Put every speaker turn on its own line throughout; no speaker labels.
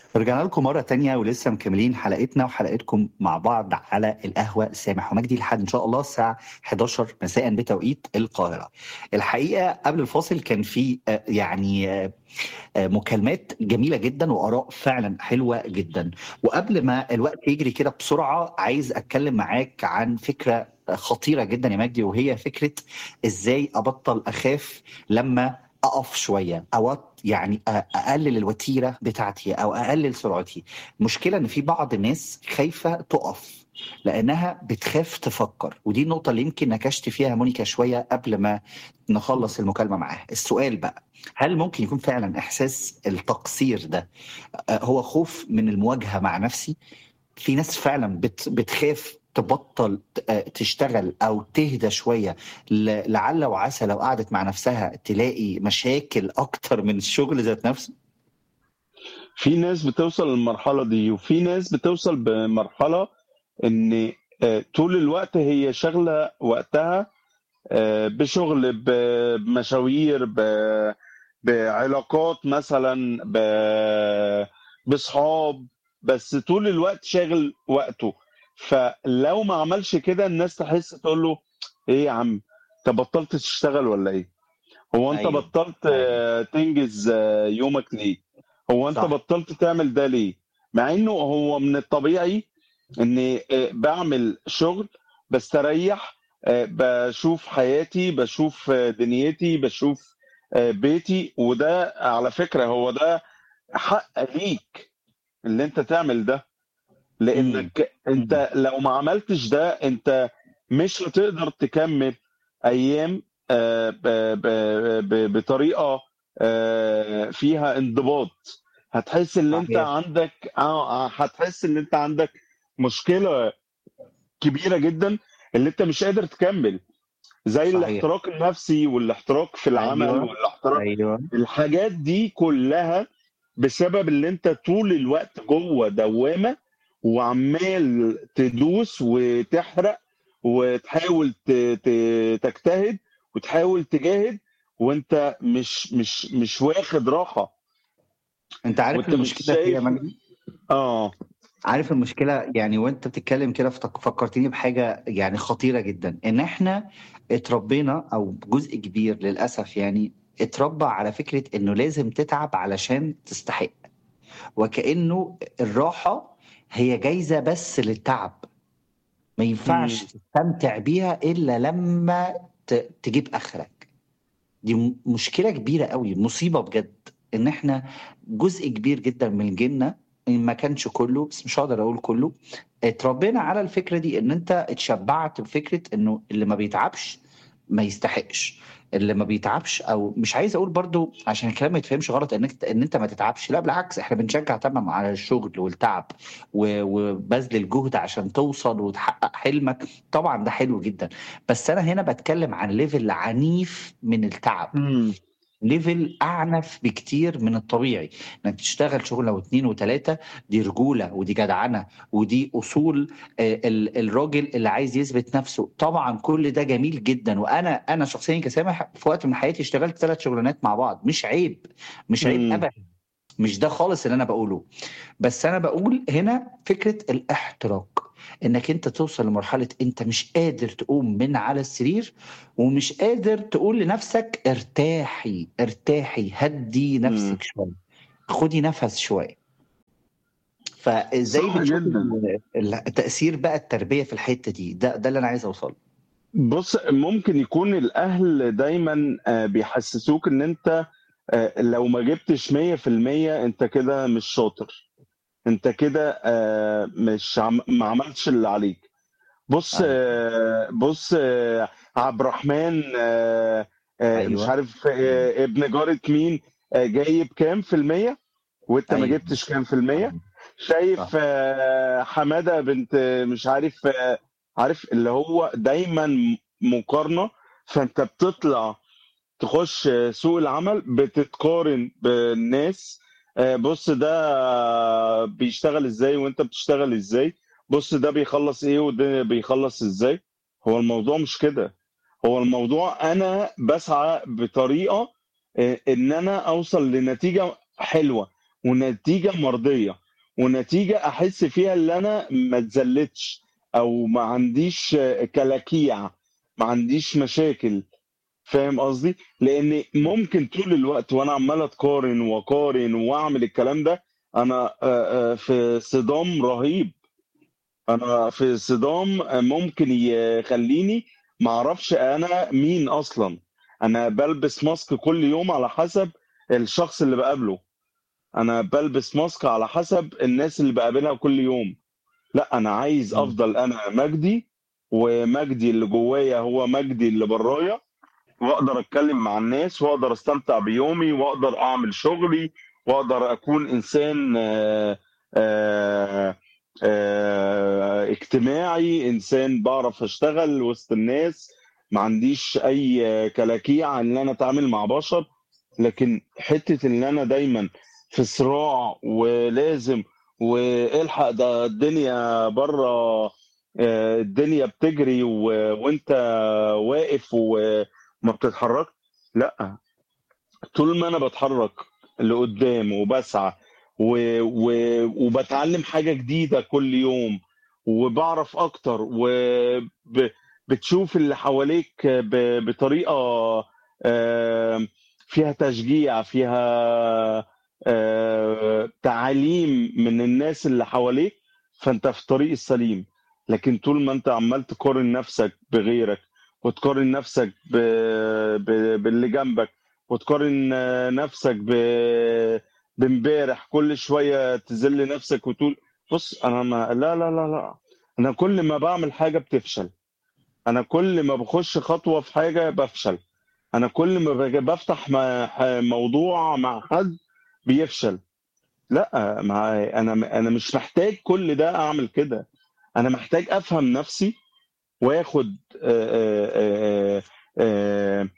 رجعنا لكم مرة تانية ولسه مكملين حلقتنا وحلقتكم مع بعض على القهوة سامح ومجدي لحد إن شاء الله الساعة 11 مساء بتوقيت القاهرة. الحقيقة قبل الفاصل كان في آه، يعني آه، آه، مكالمات جميلة جدا وآراء فعلا حلوة جدا وقبل ما الوقت يجري كده بسرعة عايز أتكلم معاك عن فكرة خطيرة جدا يا مجدي وهي فكرة إزاي أبطل أخاف لما اقف شويه او أط- يعني أ- اقلل الوتيره بتاعتي او اقلل سرعتي المشكله ان في بعض الناس خايفه تقف لانها بتخاف تفكر ودي النقطه اللي يمكن نكشت فيها مونيكا شويه قبل ما نخلص المكالمه معاها السؤال بقى هل ممكن يكون فعلا احساس التقصير ده آه، هو خوف من المواجهه مع نفسي في ناس فعلا بت بتخاف تبطل آه، تشتغل او تهدى شويه ل- لعل وعسى لو قعدت مع نفسها تلاقي مشاكل اكتر من الشغل ذات نفسه
في ناس بتوصل للمرحلة دي وفي ناس بتوصل بمرحلة ان آه، طول الوقت هي شغلة وقتها آه، بشغل ب- بمشاوير ب- بعلاقات مثلا ب- بصحاب بس طول الوقت شاغل وقته فلو ما عملش كده الناس تحس تقول له ايه يا عم انت بطلت تشتغل ولا ايه هو انت
ايوه
بطلت
ايوه
آه، تنجز آه، يومك ليه هو انت
صح
بطلت تعمل ده ليه مع انه هو من الطبيعي اني آه، بعمل شغل بستريح آه، بشوف حياتي بشوف آه، دنيتي بشوف آه، بيتي وده على فكرة هو ده حق ليك اللي انت تعمل ده
امم
لانك انت لو ما عملتش ده انت مش هتقدر تكمل ايام آه، ب- ب- ب- بطريقه آه، فيها انضباط هتحس ان انت
صحيح
عندك آه، آه، هتحس ان انت عندك مشكله كبيره جدا اللي انت مش قادر تكمل زي
صحيح
الاحتراق النفسي والاحتراق في العمل
ايوه
والاحتراق
ايوه
الحاجات دي كلها بسبب اللي انت طول الوقت جوه دوامه وعمال تدوس وتحرق وتحاول ت- ت- تجتهد وتحاول تجاهد وانت مش مش مش واخد راحه
انت عارف
وانت مش
المشكله في ايه يا
شايف
مجدي
اه
عارف المشكله يعني وانت بتتكلم كده افتك- فكرتني بحاجه يعني خطيره جدا ان احنا اتربينا او جزء كبير للاسف يعني اتربى على فكره انه لازم تتعب علشان تستحق وكانه الراحه هي جايزه بس للتعب ما ينفعش
امم
تستمتع بيها الا لما ت- تجيب اخرك دي م- مشكله كبيره قوي مصيبه بجد ان احنا جزء كبير جدا من جيلنا ان ما كانش كله بس مش هقدر اقول كله اتربينا على الفكره دي ان انت اتشبعت بفكره انه اللي ما بيتعبش ما يستحقش اللي ما بيتعبش او مش عايز اقول برضو عشان الكلام ما يتفهمش غلط انك ان انت ما تتعبش لا بالعكس احنا بنشجع تمام على الشغل والتعب و- وبذل الجهد عشان توصل وتحقق حلمك طبعا ده حلو جدا بس انا هنا بتكلم عن ليفل عنيف من التعب
امم
ليفل اعنف بكتير من الطبيعي انك تشتغل شغله واثنين وثلاثه دي رجوله ودي جدعنه ودي اصول آه، ال- الراجل اللي عايز يثبت نفسه طبعا كل ده جميل جدا وانا انا شخصيا كسامح في وقت من حياتي اشتغلت ثلاث شغلانات مع بعض مش عيب مش عيب
امم
ابدا مش ده خالص اللي انا بقوله بس انا بقول هنا فكره الاحتراق انك انت توصل لمرحله انت مش قادر تقوم من على السرير ومش قادر تقول لنفسك ارتاحي ارتاحي هدي
امم
نفسك شويه خدي نفس شويه فازاي
صح
بتشوف
جدا
ال- ال- تاثير بقى التربيه في الحته دي ده ده اللي انا عايز اوصله
بص ممكن يكون الاهل دايما آه، بيحسسوك ان انت آه، لو ما جبتش 100% انت كده مش شاطر انت كده آه، مش عم... ما عملتش اللي عليك بص
ايوه
آه، بص آه، عبد الرحمن آه، آه، مش
ايوه
عارف آه، ابن جارة مين آه، جايب كام في المية وانت ما
ايوه
جبتش كام في المية شايف
صح
آه، حمادة بنت مش عارف آه، عارف اللي هو دايما مقارنة فانت بتطلع تخش سوق العمل بتتقارن بالناس آه، بص ده بيشتغل ازاي وانت بتشتغل ازاي بص ده بيخلص ايه وده بيخلص ازاي هو الموضوع مش كده هو الموضوع انا بسعى بطريقة آه، ان انا اوصل لنتيجة حلوة ونتيجه مرضيه ونتيجه احس فيها ان انا ما اتذلتش او ما عنديش كلاكيع ما عنديش مشاكل فاهم قصدي؟ لان ممكن طول الوقت وانا عمال اتقارن واقارن واعمل الكلام ده انا آه، آه، في صدام رهيب انا في صدام ممكن يخليني ما اعرفش انا مين اصلا انا بلبس ماسك كل يوم على حسب الشخص اللي بقابله انا بلبس ماسك على حسب الناس اللي بقابلها كل يوم لا انا عايز
مم.
افضل انا مجدي ومجدي اللي جوايا هو مجدي اللي برايا واقدر اتكلم مع الناس واقدر استمتع بيومي واقدر اعمل شغلي واقدر اكون انسان آه، آه، آه، اجتماعي انسان بعرف اشتغل وسط الناس ما عنديش اي كلاكيع ان انا اتعامل مع بشر لكن حته ان انا دايما في صراع ولازم والحق ده الدنيا بره الدنيا بتجري و- وانت واقف وما بتتحرك لا طول ما انا بتحرك لقدام وبسعى و... و... وبتعلم حاجة جديدة كل يوم وبعرف اكتر وبتشوف اللي حواليك ب... بطريقة آه، فيها تشجيع فيها آه، تعاليم من الناس اللي حواليك فانت في الطريق السليم لكن طول ما انت عمال تقارن نفسك بغيرك وتقارن نفسك ب... ب... باللي جنبك وتقارن آه، نفسك ب... بامبارح كل شويه تذل نفسك وتقول بص انا ما لا لا لا لا انا كل ما بعمل حاجه بتفشل انا كل ما بخش خطوه في حاجه بفشل انا كل ما باجي بفتح مع- ح- موضوع مع حد بيفشل لا ما انا انا مش محتاج كل ده اعمل كده انا محتاج افهم نفسي واخد آه، آه، آه، آه،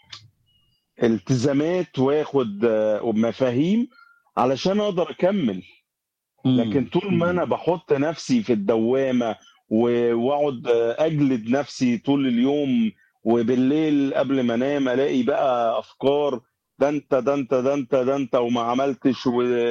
التزامات واخد آه، مفاهيم علشان اقدر اكمل لكن
مم.
طول ما
مم.
انا بحط نفسي في الدوامه و- واقعد اجلد نفسي طول اليوم وبالليل قبل ما انام الاقي بقى افكار ده انت ده انت ده انت ده انت وما عملتش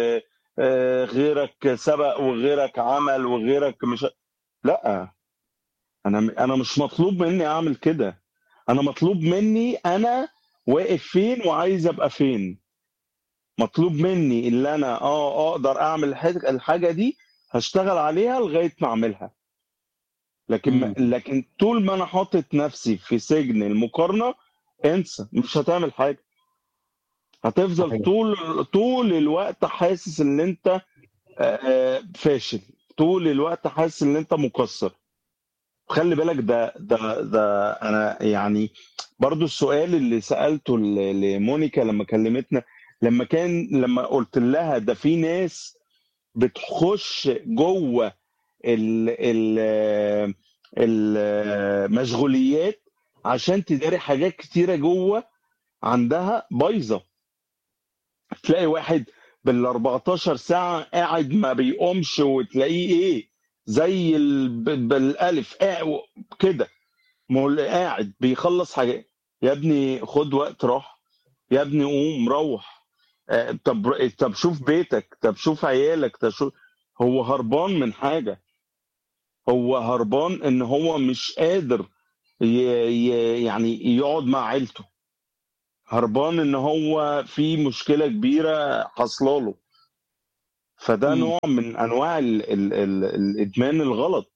وغيرك سبق وغيرك عمل وغيرك مش لا انا انا مش مطلوب مني اعمل كده انا مطلوب مني انا واقف فين وعايز ابقى فين مطلوب مني ان انا اه اقدر اعمل الح- الحاجه دي هشتغل عليها لغايه ما اعملها لكن ما
مم.
لكن طول ما انا حاطط نفسي في سجن المقارنه انسى مش هتعمل حاجه هتفضل
صحيح
طول طول الوقت حاسس ان انت آه، فاشل طول الوقت حاسس ان انت مقصر خلي بالك ده ده ده انا يعني برضو السؤال اللي سألته ل- لمونيكا لما كلمتنا لما كان لما قلت لها ده في ناس بتخش جوه ال ال المشغوليات عشان تداري حاجات كتيرة جوه عندها بايظة تلاقي واحد بال 14 ساعة قاعد ما بيقومش وتلاقيه ايه زي ال... ب- بالالف قاعد كده ما هو اللي قاعد بيخلص حاجات يا ابني خد وقت راحة يا ابني قوم روح آه، طب طب شوف بيتك طب شوف عيالك طب شوف هو هربان من حاجة هو هربان ان هو مش قادر ي... ي... يعني يقعد مع عيلته هربان ان هو في مشكلة كبيرة حصله له فده
مم.
نوع من انواع ال... ال... ال... الادمان الغلط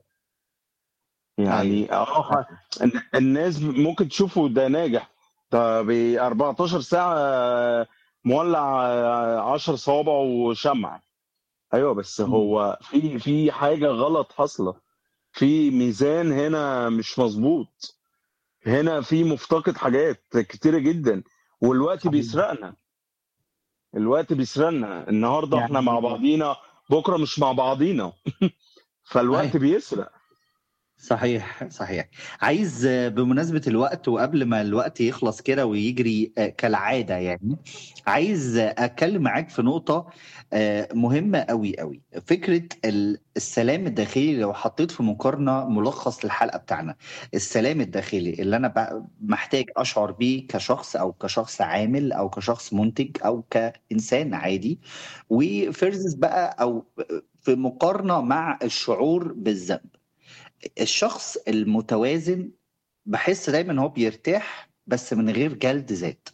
ايوه
يعني اه
صحيح
الن- الناس ممكن تشوفه ده ناجح طب 14 ساعة مولع 10 صوابع وشمع ايوه بس
مم.
هو في في حاجة غلط حاصلة في ميزان هنا مش مظبوط هنا في مفتقد حاجات كتيرة جدا والوقت
صحيح
بيسرقنا الوقت بيسرقنا النهارده احنا مع
يعني
بعضينا بكره مش مع بعضينا فالوقت
ايوه
بيسرق
صحيح صحيح عايز آه، بمناسبة الوقت وقبل ما الوقت يخلص كده ويجري آه، كالعادة يعني عايز آه، أتكلم معاك في نقطة آه، مهمة قوي قوي فكرة ال- السلام الداخلي لو حطيت في مقارنة ملخص للحلقة بتاعنا السلام الداخلي اللي أنا بقى محتاج أشعر بيه كشخص أو كشخص عامل أو كشخص منتج أو كإنسان عادي وفيرزس بقى أو في مقارنة مع الشعور بالذنب الشخص المتوازن بحس دايما ان هو بيرتاح بس من غير جلد ذات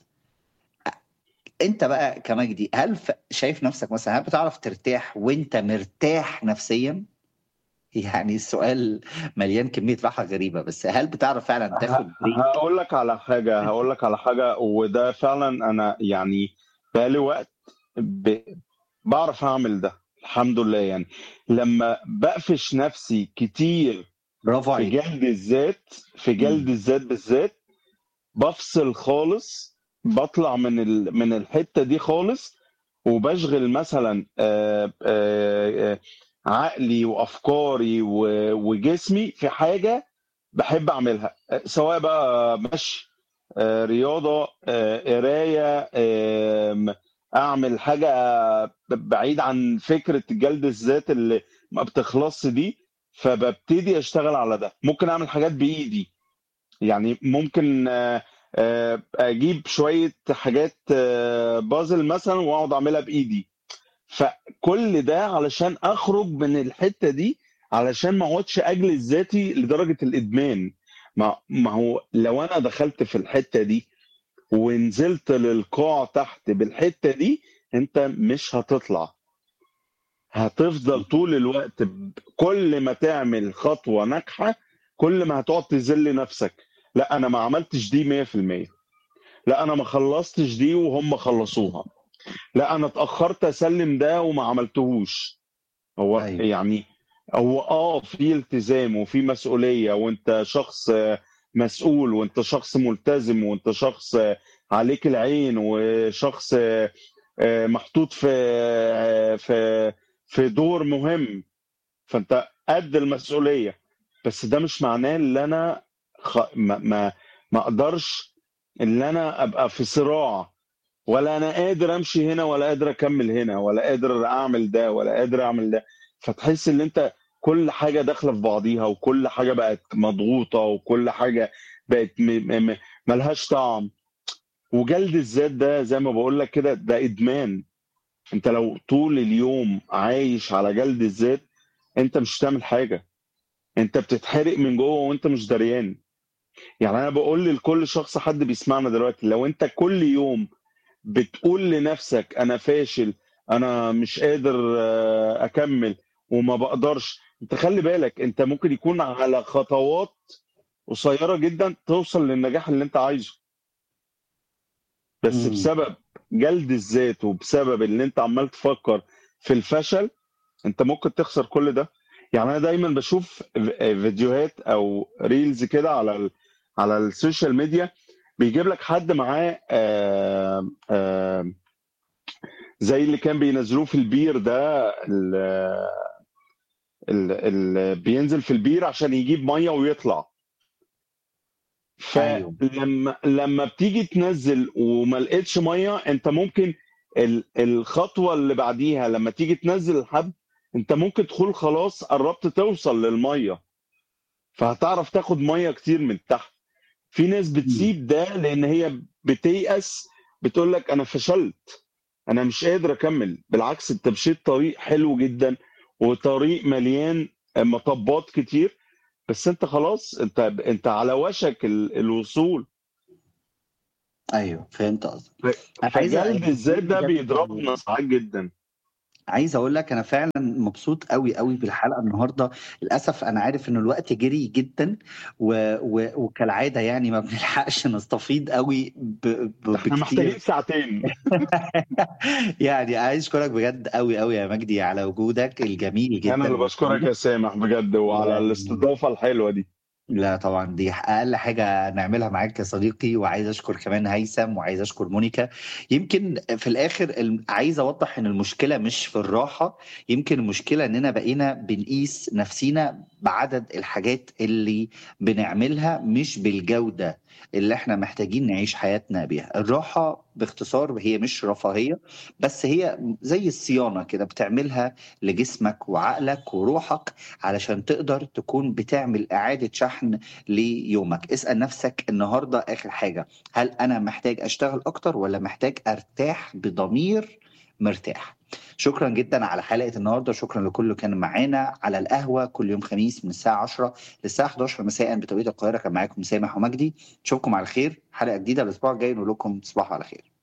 انت بقى كمجدي هل ف- شايف نفسك مثلا هل بتعرف ترتاح وانت مرتاح نفسيا يعني السؤال مليان كمية راحة غريبة بس هل بتعرف فعلا تاخد
ه-
بريك
هقول لك على حاجة هقول لك على حاجة وده فعلا أنا يعني بقالي وقت ب... بعرف أعمل ده الحمد لله يعني لما بقفش نفسي كتير
برافو
في
عليك
جلد الذات في جلد
مم.
الذات بالذات بفصل خالص بطلع من ال... من الحتة دي خالص وبشغل مثلا آه، آه، آه، عقلي وافكاري و- وجسمي في حاجه بحب اعملها آه، سواء بقى مشي آه، رياضه آه، قرايه آم، اعمل حاجه ب- بعيد عن فكره جلد الذات اللي ما بتخلص دي فببتدي اشتغل على ده ممكن اعمل حاجات بايدي يعني ممكن آه، آه، اجيب شويه حاجات آه، بازل مثلا واقعد اعملها بايدي فكل ده علشان اخرج من الحته دي علشان ما اقعدش اجلد ذاتي لدرجه الادمان ما ما هو لو انا دخلت في الحته دي ونزلت للقاع تحت بالحته دي انت مش هتطلع هتفضل طول الوقت ب- كل ما تعمل خطوه ناجحه كل ما هتقعد تذل نفسك لا انا ما عملتش دي 100% لا انا ما خلصتش دي وهم خلصوها لا انا اتاخرت اسلم ده وما عملتهوش هو
ايوه
يعني هو اه في التزام وفي مسؤوليه وانت شخص آه، مسؤول وانت شخص ملتزم وانت شخص آه، عليك العين وشخص آه، آه، محطوط في آه، في في دور مهم فانت قد المسؤوليه بس ده مش معناه ان انا خ... ما ما ما اقدرش ان انا ابقى في صراع ولا انا قادر امشي هنا ولا قادر اكمل هنا ولا قادر اعمل ده ولا قادر اعمل ده فتحس ان انت كل حاجه داخله في بعضيها وكل حاجه بقت مضغوطه وكل حاجه بقت م... م... م- ملهاش طعم وجلد الذات ده زي ما بقول لك كده ده ادمان انت لو طول اليوم عايش على جلد الذات انت مش هتعمل حاجه انت بتتحرق من جوه وانت مش دريان يعني انا بقول لكل شخص حد بيسمعنا دلوقتي لو انت كل يوم بتقول لنفسك انا فاشل انا مش قادر آه، اكمل وما بقدرش انت خلي بالك انت ممكن يكون على خطوات قصيرة جدا توصل للنجاح اللي انت عايزه بس
مم.
بسبب جلد الذات وبسبب ان انت عمال تفكر في الفشل انت ممكن تخسر كل ده يعني انا دايما بشوف فيديوهات او ريلز كده على ال... على السوشيال ميديا بيجيب لك حد معاه آه آه زي اللي كان بينزلوه في البير ده اللي بينزل في البير عشان يجيب ميه ويطلع
ايوه
فلما لما بتيجي تنزل وما لقيتش ميه انت ممكن ال- الخطوه اللي بعديها لما تيجي تنزل الحبل انت ممكن تكون خلاص قربت توصل للميه فهتعرف تاخد ميه كتير من تحت في ناس
مم.
بتسيب ده لان هي بتيأس بتقول لك انا فشلت انا مش قادر اكمل بالعكس انت مشيت طريق حلو جدا وطريق مليان مطبات كتير بس انت خلاص انت انت على وشك ال- الوصول
ايوه فهمت قصدك
ف-
انا عايز
فجلد الذات ده
بجد
بيضربنا ساعات جدا
عايز اقول لك انا فعلا مبسوط قوي قوي بالحلقه النهارده للاسف انا عارف ان الوقت جري جدا و... و... وكالعاده يعني ما بنلحقش نستفيض قوي ب... ب...
احنا محتاجين
بكتير
ساعتين
يعني عايز اشكرك بجد قوي قوي يا مجدي على وجودك الجميل
انا
جدا
اللي بشكرك يا سامح بجد وعلى
و...
الاستضافه الحلوه دي
لا طبعا دي اقل حاجه نعملها معاك يا صديقي وعايز اشكر كمان هيثم وعايز اشكر مونيكا يمكن في الاخر الم- عايز اوضح ان المشكله مش في الراحه يمكن المشكله اننا بقينا بنقيس نفسينا بعدد الحاجات اللي بنعملها مش بالجودة اللي احنا محتاجين نعيش حياتنا بيها الراحة باختصار هي مش رفاهية بس هي زي الصيانة كده بتعملها لجسمك وعقلك وروحك علشان تقدر تكون بتعمل إعادة شحن ليومك اسأل نفسك النهاردة آخر حاجة هل أنا محتاج أشتغل أكتر ولا محتاج أرتاح بضمير مرتاح شكرا جدا على حلقه النهارده شكرا لكل اللي كان معانا على القهوه كل يوم خميس من الساعه 10 للساعه 11 مساء بتوقيت القاهره كان معاكم سامح ومجدي اشوفكم على خير حلقه جديده الاسبوع الجاي نقول لكم تصبحوا على خير